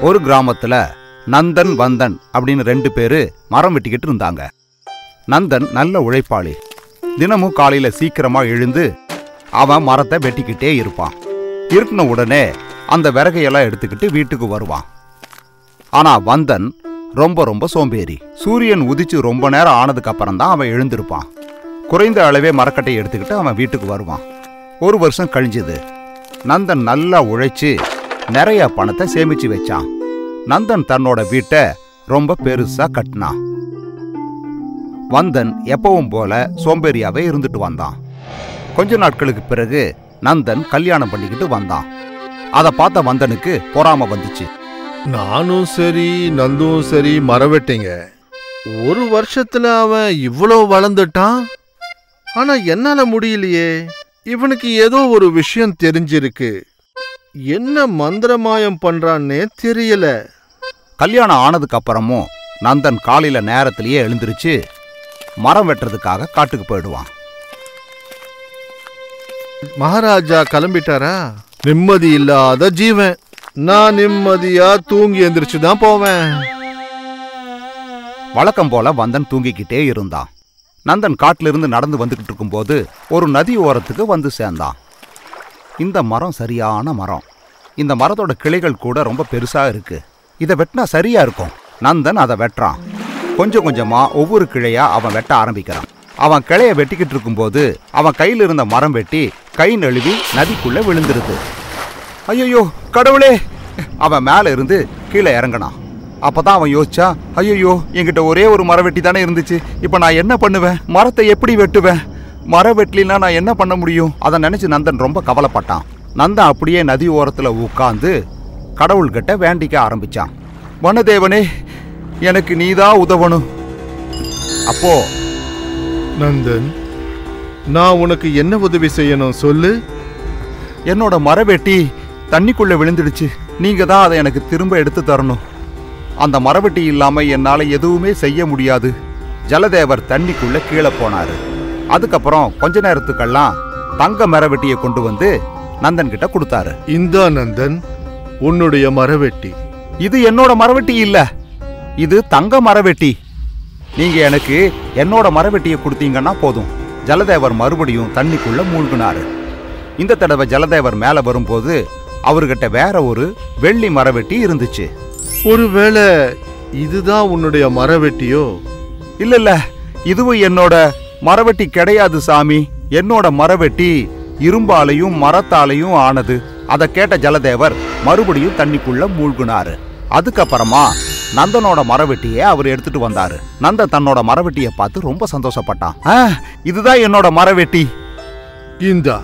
ஒரு கிராமத்துல நந்தன் வந்தன் அப்படின்னு ரெண்டு பேரு மரம் வெட்டிக்கிட்டு இருந்தாங்க நந்தன் நல்ல உழைப்பாளி தினமும் காலையில சீக்கிரமா எழுந்து அவன் மரத்தை வெட்டிக்கிட்டே இருப்பான் இருட்டின உடனே அந்த விறகையெல்லாம் எடுத்துக்கிட்டு வீட்டுக்கு வருவான் ஆனா வந்தன் ரொம்ப ரொம்ப சோம்பேறி சூரியன் உதிச்சு ரொம்ப நேரம் ஆனதுக்கு அப்புறம் தான் அவன் எழுந்திருப்பான் குறைந்த அளவே மரக்கட்டையை எடுத்துக்கிட்டு அவன் வீட்டுக்கு வருவான் ஒரு வருஷம் கழிஞ்சது நந்தன் நல்லா உழைச்சு நிறைய பணத்தை சேமிச்சு வச்சான் நந்தன் தன்னோட வீட்டை ரொம்ப பெருசா கட்டினான் வந்தன் எப்பவும் போல சோம்பேறியாவே இருந்துட்டு வந்தான் கொஞ்ச நாட்களுக்கு பிறகு நந்தன் கல்யாணம் பண்ணிக்கிட்டு வந்தான் அதை பார்த்த வந்தனுக்கு பொறாம வந்துச்சு நானும் சரி நந்தும் சரி மரம் வெட்டிங்க ஒரு வருஷத்துல அவன் இவ்வளோ வளர்ந்துட்டான் ஆனா என்னால முடியலையே இவனுக்கு ஏதோ ஒரு விஷயம் தெரிஞ்சிருக்கு என்ன மந்திரமாயம் பண்றான்னே தெரியல கல்யாணம் ஆனதுக்கு அப்புறமும் நந்தன் காலையில நேரத்திலேயே எழுந்திருச்சு மரம் வெட்டுறதுக்காக காட்டுக்கு போயிடுவான் மகாராஜா கிளம்பிட்டாரா நிம்மதி இல்லாத ஜீவன் நான் நிம்மதியா தூங்கி எந்திரிச்சு தான் போவேன் வழக்கம் போல வந்தன் தூங்கிக்கிட்டே இருந்தான் நந்தன் காட்டிலிருந்து நடந்து வந்துகிட்டு இருக்கும்போது ஒரு நதி ஓரத்துக்கு வந்து சேர்ந்தான் இந்த மரம் சரியான மரம் இந்த மரத்தோட கிளைகள் கூட ரொம்ப பெருசா இருக்கு இதை வெட்டினா சரியா இருக்கும் நந்தன் அதை வெட்டுறான் கொஞ்சம் கொஞ்சமா ஒவ்வொரு கிளையா அவன் வெட்ட ஆரம்பிக்கிறான் அவன் கிளைய வெட்டிக்கிட்டு இருக்கும்போது அவன் கையில் இருந்த மரம் வெட்டி கை நழுவி நதிக்குள்ள விழுந்துருது ஐயோ கடவுளே அவன் மேல இருந்து கீழே இறங்கினான் அப்பதான் அவன் யோசிச்சா ஐயோ என்கிட்ட ஒரே ஒரு மரம் வெட்டி தானே இருந்துச்சு இப்போ நான் என்ன பண்ணுவேன் மரத்தை எப்படி வெட்டுவேன் மரம் வெட்டலினா நான் என்ன பண்ண முடியும் அதை நினைச்சு நந்தன் ரொம்ப கவலைப்பட்டான் நந்தன் அப்படியே நதி ஓரத்துல உட்கார்ந்து கடவுள்கிட்ட வேண்டிக்க ஆரம்பிச்சான் வனதேவனே எனக்கு நீதான் உதவணும் அப்போ நந்தன் நான் உனக்கு என்ன உதவி செய்யணும் சொல்லு என்னோட மரவெட்டி தண்ணிக்குள்ள விழுந்துடுச்சு நீங்க தான் அதை எனக்கு திரும்ப எடுத்து தரணும் அந்த மரவெட்டி இல்லாம என்னால எதுவுமே செய்ய முடியாது ஜலதேவர் தண்ணிக்குள்ள கீழே போனாரு அதுக்கப்புறம் கொஞ்ச நேரத்துக்கெல்லாம் தங்க மரவெட்டியை கொண்டு வந்து நந்தன் கிட்ட கொடுத்தாரு இந்தா நந்தன் உன்னுடைய மரவெட்டி இது என்னோட மரவெட்டி இல்ல இது தங்க மரவெட்டி நீங்க எனக்கு என்னோட மரவெட்டியை கொடுத்தீங்கன்னா போதும் ஜலதேவர் மறுபடியும் தண்ணிக்குள்ள மூழ்கினாரு இந்த தடவை ஜலதேவர் மேல வரும்போது அவர்கிட்ட வேற ஒரு வெள்ளி மரவெட்டி இருந்துச்சு ஒருவேளை இதுதான் உன்னுடைய மரவெட்டியோ இல்ல இல்ல இதுவும் என்னோட மரவெட்டி கிடையாது சாமி என்னோட மரவெட்டி இரும்பாலையும் மரத்தாலையும் ஆனது அதை கேட்ட ஜலதேவர் மறுபடியும் தண்ணிக்குள்ள மூழ்கினாரு அதுக்கப்புறமா நந்தனோட மரவெட்டியை அவர் எடுத்துட்டு வந்தாரு நந்தன் தன்னோட மரவெட்டியை பார்த்து ரொம்ப சந்தோஷப்பட்டான் "ஆ, இதுதான் என்னோட மரவெட்டி இந்தா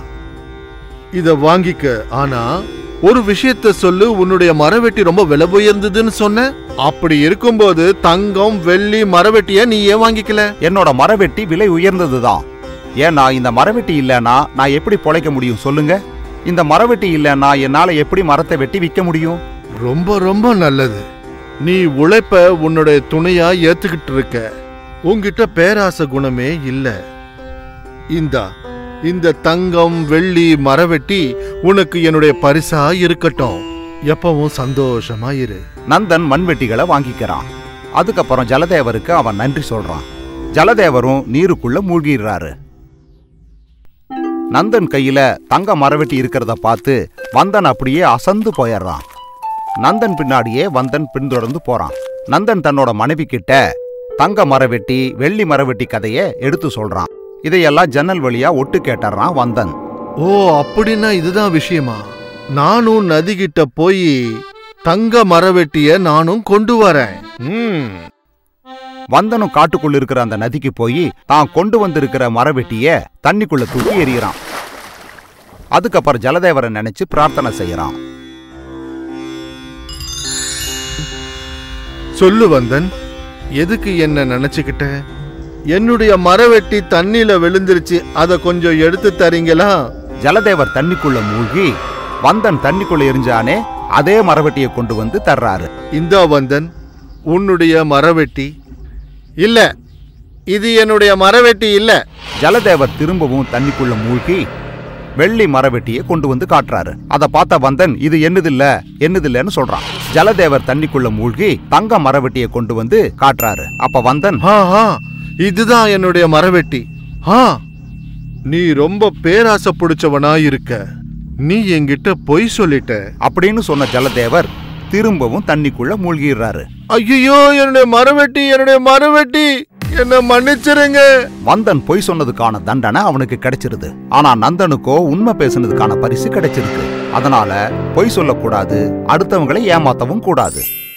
இத வாங்கிக்க ஆனா ஒரு விஷயத்த சொல்லு உன்னுடைய மரவெட்டி ரொம்ப விலை உயர்ந்ததுன்னு சொன்ன அப்படி இருக்கும்போது தங்கம் வெள்ளி மரவெட்டிய நீ ஏன் வாங்கிக்கல என்னோட மரவெட்டி விலை உயர்ந்ததுதான் ஏன்னா இந்த மரவெட்டி இல்லைன்னா நான் எப்படி பொழைக்க முடியும் சொல்லுங்க இந்த மரவெட்டி இல்லைன்னா என்னால எப்படி மரத்தை வெட்டி விற்க முடியும் ரொம்ப ரொம்ப நல்லது நீ உழைப்ப உன்னுடைய துணையா ஏத்துக்கிட்டு இருக்க உன்கிட்ட பேராசை குணமே இல்ல இந்தா இந்த தங்கம் வெள்ளி மரவெட்டி உனக்கு என்னுடைய பரிசா இருக்கட்டும் எப்பவும் சந்தோஷமா இரு நந்தன் மண்வெட்டிகளை வாங்கிக்கிறான் அதுக்கப்புறம் ஜலதேவருக்கு அவன் நன்றி சொல்றான் ஜலதேவரும் நீருக்குள்ள மூழ்கிடுறாரு நந்தன் கையில தங்க மரவெட்டி இருக்கிறத பார்த்து வந்தன் அப்படியே அசந்து போயிடுறான் நந்தன் பின்னாடியே வந்தன் பின்தொடர்ந்து போறான் நந்தன் தன்னோட மனைவி கிட்ட தங்க மரவெட்டி வெள்ளி மரவெட்டி கதைய எடுத்து சொல்றான் இதையெல்லாம் ஜன்னல் வழியா ஒட்டு கேட்டுறான் வந்தன் ஓ அப்படின்னா இதுதான் விஷயமா நானும் நதிகிட்ட போய் தங்க மரவெட்டிய நானும் கொண்டு வரேன் ம் வந்தனும் காட்டுக்குள்ள இருக்கிற அந்த நதிக்கு போய் தான் கொண்டு வந்திருக்கிற மரவெட்டிய தண்ணிக்குள்ள தூக்கி எறிகிறான் அதுக்கப்புறம் ஜலதேவரை நினைச்சு பிரார்த்தனை செய்யறான் சொல்லு வந்தன் எதுக்கு என்ன நினைச்சுக்கிட்ட என்னுடைய மரவெட்டி தண்ணியில விழுந்துருச்சு அத கொஞ்சம் எடுத்து தரீங்களா ஜலதேவர் தண்ணிக்குள்ள மூழ்கி வந்தன் தண்ணிக்குள்ள எரிஞ்சானே அதே மரவெட்டியை கொண்டு வந்து தர்றாரு இந்தா வந்தன் உன்னுடைய மரவெட்டி இல்ல இது என்னுடைய மரவெட்டி இல்ல ஜலதேவர் திரும்பவும் தண்ணிக்குள்ள மூழ்கி வெள்ளி மரவெட்டியை கொண்டு வந்து காட்டுறாரு அதை பார்த்த வந்தன் இது என்னதில்ல என்னதில்லன்னு சொல்றான் ஜலதேவர் தண்ணிக்குள்ள மூழ்கி தங்க மரவெட்டியை கொண்டு வந்து காட்டுறாரு அப்ப வந்தன் ஆ ஆ இதுதான் என்னுடைய மரவெட்டி ஆ நீ ரொம்ப பேராசை பிடிச்சவனா இருக்க நீ என்கிட்ட பொய் சொல்லிட்ட அப்படின்னு சொன்ன ஜலதேவர் திரும்பவும் தண்ணிக்குள்ள மூழ்கிடுறாரு ஐயோ என்னுடைய மரவெட்டி என்னுடைய மரவெட்டி என்ன மன்னிச்சிருங்க வந்தன் பொய் சொன்னதுக்கான தண்டனை அவனுக்கு கிடைச்சிருது ஆனா நந்தனுக்கோ உண்மை பேசுனதுக்கான பரிசு கிடைச்சிருக்கு அதனால பொய் சொல்லக்கூடாது அடுத்தவங்களை ஏமாத்தவும் கூடாது